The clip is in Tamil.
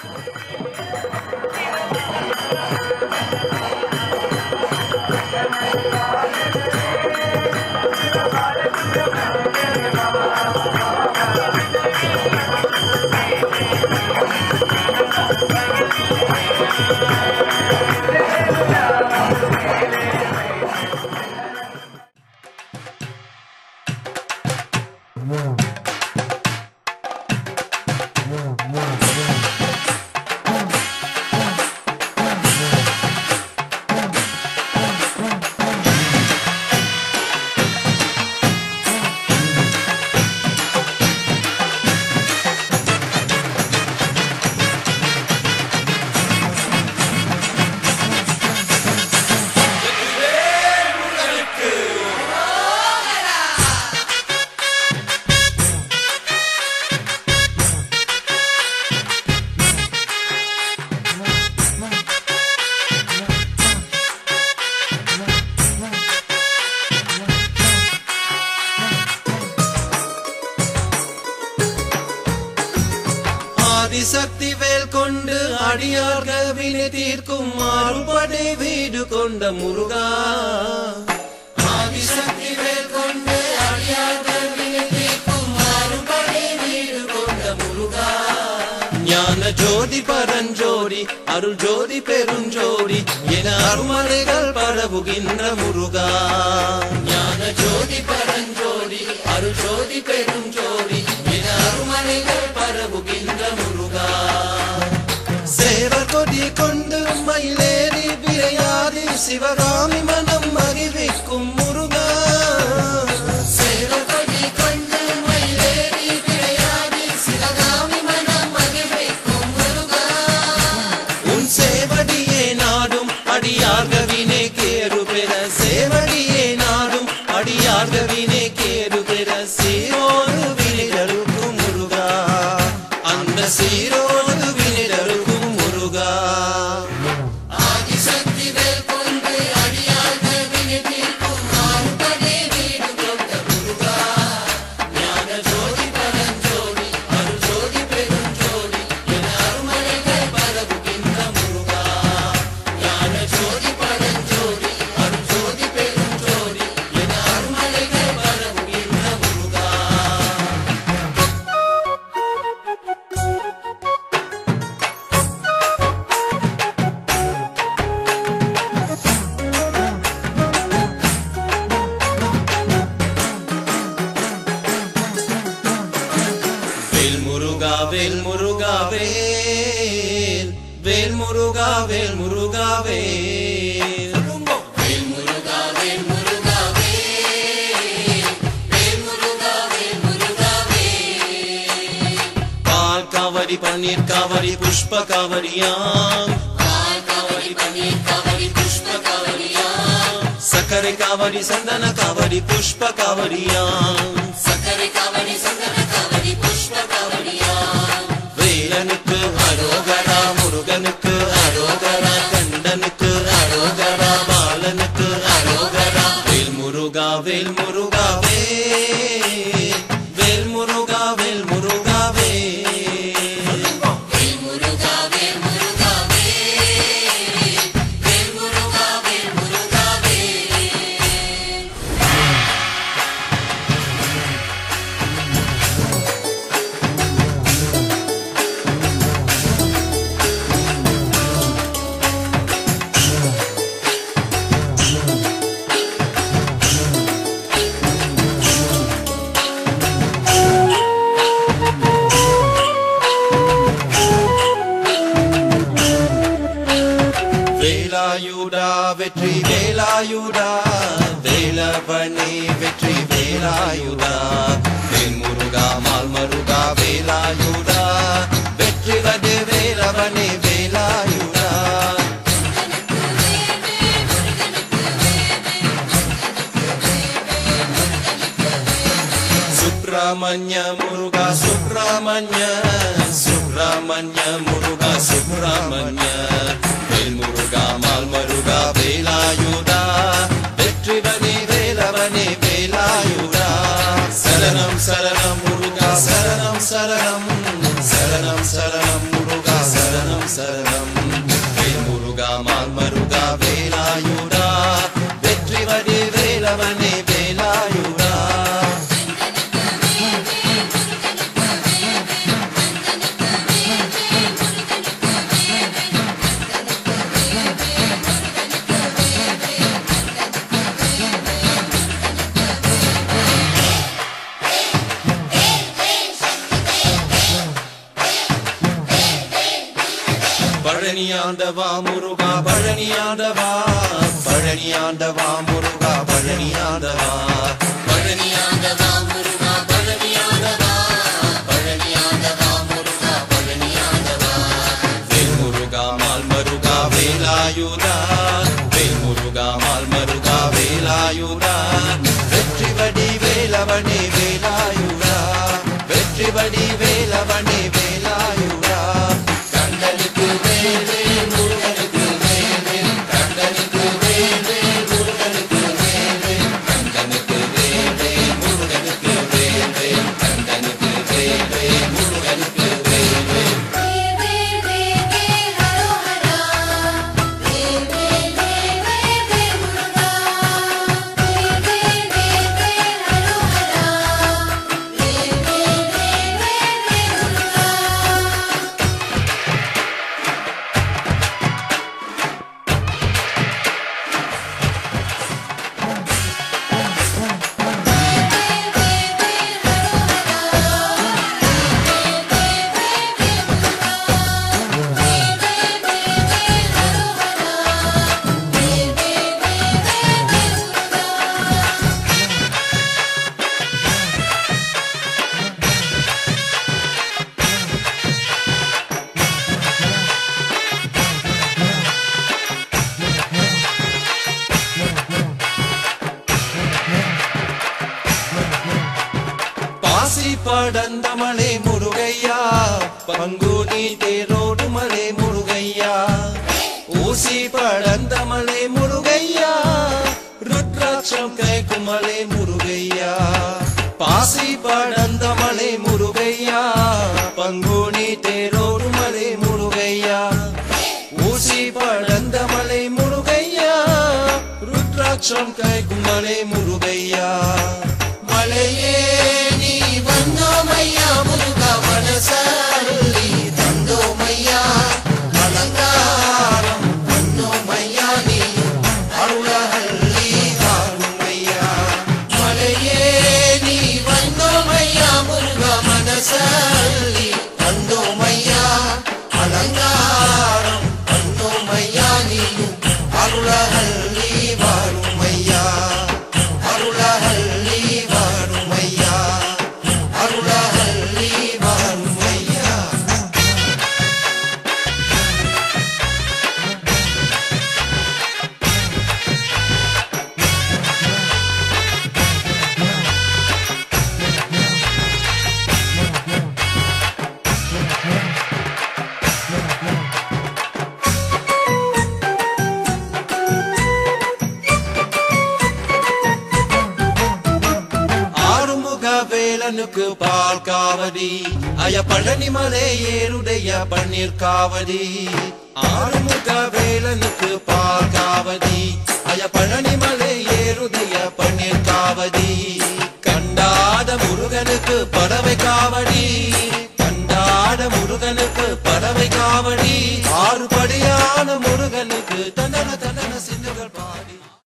ஆதிசக்தி வேல் கொண்டு அடியார்கள் வினை தீர்க்கும் மாறுபடை வீடு கொண்ட முருகா ஆதிசக்தி வேல் கொண்டு அடியார்கள் வினை தீர்க்கும் மாறுபடை வீடு கொண்ட முருகா ஞான ஜோதி பரஞ்சோதி அருள் ஜோதி பெருஞ்சோதி என அருமறைகள் பரவுகின்ற முருகா ஞான ஜோதி பரஞ்சோதி அருள் ஜோதி பெருஞ்சோதி என அருமறைகள் பரவுகின்ற முருகா சேவர் கொடி கொண்டு மயிலேறி விரையாதி சிவகாமி மனம் மகிழ்விக்கும் முருகா சேவர் கொடி கொண்டு மயிலேறி விரையாதி சிவகாமி மனம் மகிழ்விக்கும் முருகா உன் சேவடியே நாடும் அடியார்கவினே கேரு பெற சேவடியே நாடும் அடியார்கவினே கேரு பெற சீரோடு வினிடருக்கும் முருகா அந்த சீரோடு வினிடருக்கும் முருகா ஆதிசக்தி வேல் கொண்டு அடியார்கள் வினை தீர்க்கும் மாறுபடை வீடு கொண்ட முருகா ஞான ஜோதி பரஞ்சோதி அருள் ஜோதி பெருஞ்சோதி என அருமறைகள் பரவுகின்ற முருகா ஞான ஜோதி பரஞ்சோதி அருள் ஜோதி பெருஞ்சோதி என அருமறைகள் பரவுகின்ற முருகா வேல் முருகா வேல் முருகா வேல் வேல் முருகா வேல் முருகா வேல் வேல் முருகா வேல் முருகா வேல் வேல் முருகா வேல் முருகா வேல் பால் காவடி பன்னீர் காவடி புஷ்ப காவடியாம் பால் காவடி பன்னீர் காவடி புஷ்ப காவடியாம் சக்கரை காவடி சந்தன காவடி புஷ்ப காவடியாம் சக்கரை காவடி சந்தன காவடி புஷ்ப காவடியாம் வேலனுக்கு அரோகரா முருகனுக்கு அரோகரா கண்டனுக்கு அரோகரா பாலனுக்கு அரோகரா வேல் முருகா வேல் முருகா வேல் வேல் முருகா வேல் முருகா வேல் வேல் முருகா வேல் முருகா வேல் வேல் முருகா வேல் முருகா வேல் வேலாயுடா வெற்றி வேலாயுடா வேலவனே வெற்றி வேலாயுடா வேல் முருகா மால் மருகா வேலாயுடா வெற்றி வது வேலவனே வேலாயுடா சுப்பிரமணிய முருகா சுப்பிரமணிய சுப்பிரமணிய முருகா சுப்பிரமணிய வேல் முருகா மால் மருகா வேலாயுதா வெற்றிவனே வேலவனே வேலாயுதா சரணம் சரணம் முருகா சரணம் சரணம் சரணம் சரணம் முருகா சரணம் சரணம் வேல் முருகா மால் மருகா வேலாயுடா வெற்றி வடி வேலவனே வேலாயுடா பழனியாண்டவா முருகா பழனியாண்டவா பழனியாண்டவா முருகா பழனியாண்டவா பழனியாண்டவா முருகா பழனியாண்டவா பழனியாண்டவா முருகா பழனியாண்டவா வேல் முருகா மால் மருகா வேலாயுதா வேல் முருகா மால் மருகா வேலாயுதா வெற்றி வடி வேலவனே வேலாயுதா வெற்றி வடி வேலவனே வேலாயுதா கண்டனுக்கு வேலே முருகனுக்கு வேலே கண்டனுக்கு வேலே முருகனுக்கு வேலே கண்டனுக்கு வேலே முருகனுக்கு வேலே கண்டனுக்கு வேலே முருகனுக்கு வேலே பாசி படந்த மலை முருகையா பங்குனி தேரோடு மலை முருகையா ஊசி படந்த மலை முருகையா ருத்ராட்சம் கைக்கும் மலை முருகையா பாசி படந்த மலை முருகையா பங்குனி தேரோடு மலை முருகையா ஊசி படந்த மலை முருகையா ருத்ராட்சம் கைக்கும் மலை முருகையா மலையே நீ வந்தோமையா முருகா மனசல்லி தந்தோமையா அலங்காரம் வந்தோமையா நீ அருளஹல்லி வாழுமையா மலையே நீ வந்தோமையா முருகா மனசல்லி தந்தோமையா அலங்காரம் வந்தோமையா நீ அருளஹல்லி வாழுமையா அருளஹல்லி வாழுமையா அருளஹல்லி வாழுமையா ஆறுமுக வேலனுக்கு பால் காவடி அய பழனி மலை ஏருடைய பன்னீர் காவடி ஆறுமுக வேலனுக்கு பால் காவடி அய பழனி மலை ஏருடைய பன்னீர் காவடி கண்டாத முருகனுக்கு பறவை காவடி கண்டாட முருகனுக்கு பறவை காவடி ஆறு படியான முருகனுக்கு தண்டன தண்டன சிந்துகள் பாடி